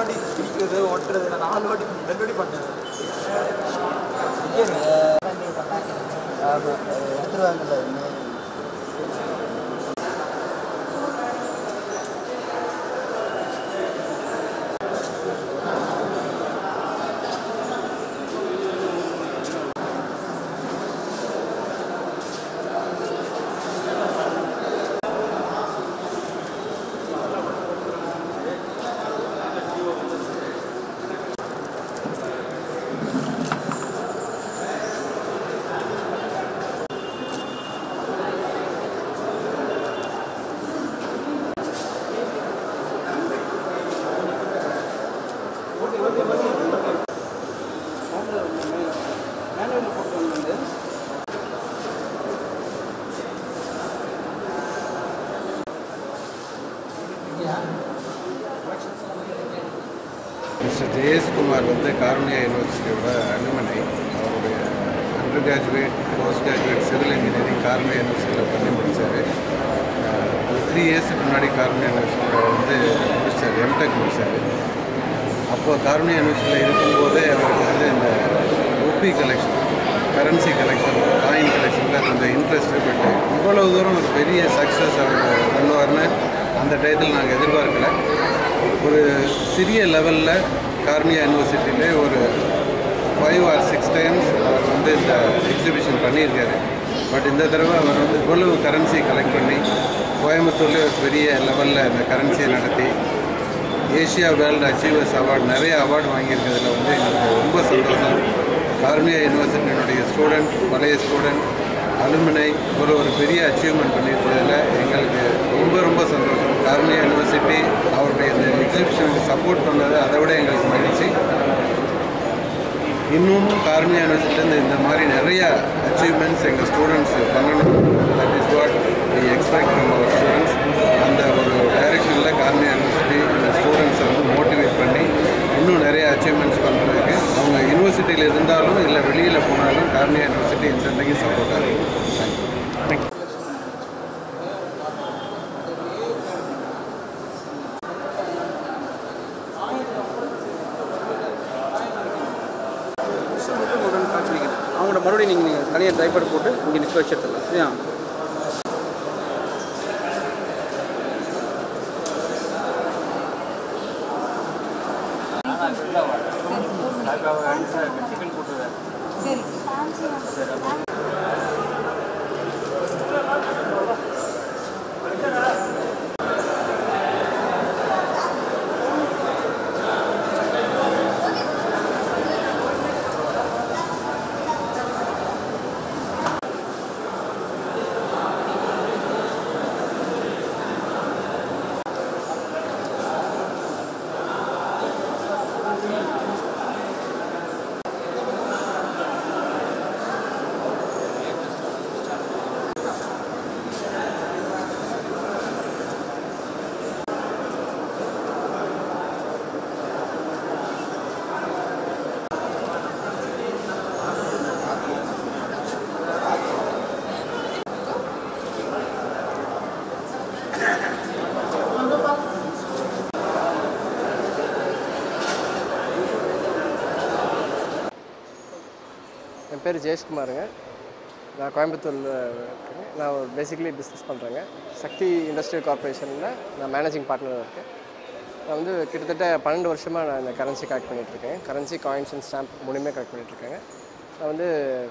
வாட்டி பிடிக்கிறது ஒட்டுறது நான் நாலு வாட்டி ரெண்டு வாட்டி பண்ணேன் எடுத்துருவாங்கல்ல இன்னும் மிஸ்டர் ஜெயஸ்குமார் வந்து கார்னியா யூனிவர்சிட்டியோட அலுமனை அவருடைய undergraduate postgraduate civil engineering Karunya யூனிவர்சிட்டியில் பண்ணி முடித்தார் ஒரு த்ரீ இயர்ஸுக்கு முன்னாடி கார்னியா யூனிவர்சிட்டியில் வந்து முடித்தார் எம்டெக் முடித்தார் அப்போ கார்னியா யூனிவர்சிட்டியில் இருக்கும்போதே அவருக்கு வந்து இந்த rupee collection currency collection coin கலெக்ஷனில் கொஞ்சம் இன்ட்ரெஸ்ட் பட் இவ்வளவு தூரம் ஒரு பெரிய சக்ஸஸ் அவர் பண்ணுவார்னு அந்த டயத்தில் நாங்கள் எதிர்பார்க்கல ஒரு சிறிய லெவலில் கார்னியா யூனிவர்சிட்டியிலே ஒரு ஃபைவ் ஆர் சிக்ஸ் டைம்ஸ் அவர் வந்து இந்த எக்ஸிபிஷன் பண்ணியிருக்காரு பட் இந்த தடவை அவர் வந்து இவ்வளவு கரன்சி கலெக்ட் பண்ணி கோயம்புத்தூர்லேயே ஒரு பெரிய லெவலில் இந்த கரன்சியை நடத்தி ஏஷியா வேர்ல்டு அச்சீவர்ஸ் அவார்டு நிறைய அவார்டு வாங்கியிருக்கிறதுல வந்து எங்களுக்கு ரொம்ப சந்தோஷம் கார்னியா யூனிவர்சிட்டியினுடைய ஸ்டூடெண்ட் பழைய ஸ்டூடெண்ட் அலுமினை ஒரு ஒரு பெரிய அச்சீவ்மெண்ட் பண்ணியிருக்கிறதுல எங்களுக்கு ரொம்ப ரொம்ப சந்தோஷம் கார்னியா யூனிவர்சிட்டி அவருடைய இந்த எக்ஸிபிஷனுக்கு சப்போர்ட் பண்ணது அதை விட எங்களுக்கு மகிழ்ச்சி இன்னமும் கார்னியா யூனிவர்சிட்டிலேருந்து இந்த மாதிரி நிறைய அச்சீவ்மெண்ட்ஸ் எங்கள் ஸ்டூடெண்ட்ஸ் பண்ணணும் that is what we expect from our students அந்த ஒரு டைரெக்ஷனில் கார்னியா யூனிவர்சிட்டி இந்த ஸ்டூடெண்ட்ஸை வந்து மோட்டிவேட் பண்ணி இன்னும் நிறைய அச்சீவ்மெண்ட்ஸ் பண்ணுறதுக்கு அவங்க யூனிவர்சிட்டியில் இருந்தாலும் இல்லை வெளியில் போனாலும் கார்னியா யூனிவர்சிட்டி எந்தெந்தைக்கும் சப்போர்ட்டாக இருக்கும் தேங்க்யூ மட்டும் உடனே காய்ச்சலிக்குது அவங்களோட மறுபடியும் நீங்கள் நீங்கள் தனியாக ட்ரைபர் போட்டு இங்கே நிற்க வச்சிடலாம் சரியா சரி ஃபேன்சி என் பேர் ஜெயஷ்குமாருங்க நான் கோயம்புத்தூரில் இருக்கேன் நான் பேசிக்கலி பிஸ்னஸ் பண்ணுறேங்க சக்தி இண்டஸ்ட்ரியல் கார்ப்பரேஷனில் நான் மேனேஜிங் பார்ட்னராக இருக்கேன் நான் வந்து கிட்டத்தட்ட பன்னெண்டு வருஷமாக நான் இந்த கரன்சி கலெக்ட் பண்ணிகிட்ருக்கேன் கரன்சி காயின்ஸ் அண்ட் ஸ்டாம்ப் மூணுமே கலெக்ட் பண்ணிகிட்ருக்கேங்க நான் வந்து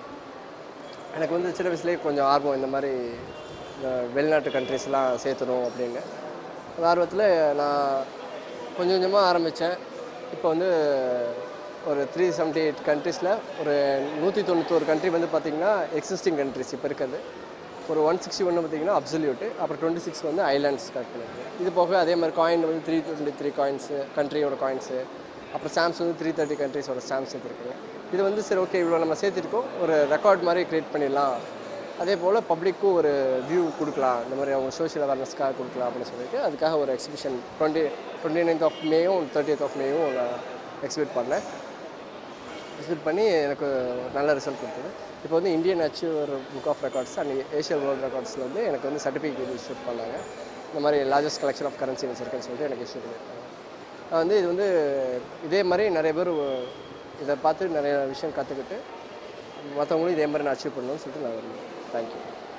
எனக்கு வந்து சின்ன வயசுலேயே கொஞ்சம் ஆர்வம் இந்த மாதிரி இந்த வெளிநாட்டு கண்ட்ரிஸ்லாம் சேர்த்தணும் அப்படின்னு அந்த ஆர்வத்தில் நான் கொஞ்சம் கொஞ்சமாக ஆரம்பித்தேன் இப்போ வந்து ஒரு த்ரீ செவன்ட்டி எயிட் கண்ட்ரீஸில் ஒரு நூற்றி தொண்ணூத்தோரு கண்ட்ரி வந்து பார்த்திங்கன்னா எக்ஸிஸ்டிங் கண்ட்ரிஸ் இப்போ இருக்கிறது ஒரு ஒன் சிக்ஸ்டி ஒன்று பார்த்தீங்கன்னா அப்சல்யூட்டு அப்புறம் டுவெண்ட்டி சிக்ஸ் வந்து ஐலாண்ட்ஸ் கலெக்ட் பண்ணியிருக்கேன் இது போக அதே மாதிரி காயின் வந்து த்ரீ டுவெண்ட்டி த்ரீ காயின்ஸு கண்ட்ரியோட காயின்ஸு அப்புறம் ஸ்டாம்ப்ஸ் வந்து த்ரீ தேர்ட்டி கண்ட்ரிஸோட ஸ்டாம்ப்ஸ் சேர்த்துருக்குங்க இது வந்து சரி ஓகே இவ்வளோ நம்ம சேர்த்துருக்கோம் ஒரு ரெக்கார்ட் மாதிரி க்ரியேட் பண்ணிடலாம் அதே போல் பப்ளிக்கும் ஒரு வியூ கொடுக்கலாம் இந்த மாதிரி அவங்க சோஷியல் அவேர்னஸ்க்காக கொடுக்கலாம் அப்படின்னு சொல்லிட்டு அதுக்காக ஒரு exhibition twenty twenty ninth of மேயும் தேர்ட்டியத் ஆஃப் மேயும் நான் எக்ஸிபிட் பண்ணேன் எக்ஸிபிட் பண்ணி எனக்கு நல்ல ரிசல்ட் கொடுத்தது இப்போ வந்து Indian achiever book of records and Asian world ரெக்கார்ட்ஸில் வந்து எனக்கு வந்து சர்டிஃபிகேட் இஷ்யூ பண்ணாங்க இந்த மாதிரி லார்ஜஸ்ட் கலெக்ஷன் ஆஃப் கரன்சி வச்சிருக்கேன்னு சொல்லிட்டு எனக்கு இஷ்யூ பண்ணியிருக்காங்க நான் வந்து இது வந்து இதே மாதிரி நிறைய பேர் இதை பார்த்து நிறைய விஷயம் கற்றுக்கிட்டு மற்றவங்களும் இதே மாதிரி நான் அச்சீவ் பண்ணணும்னு சொல்லிட்டு நான் விரும்புகிறேன் தேங்க்யூ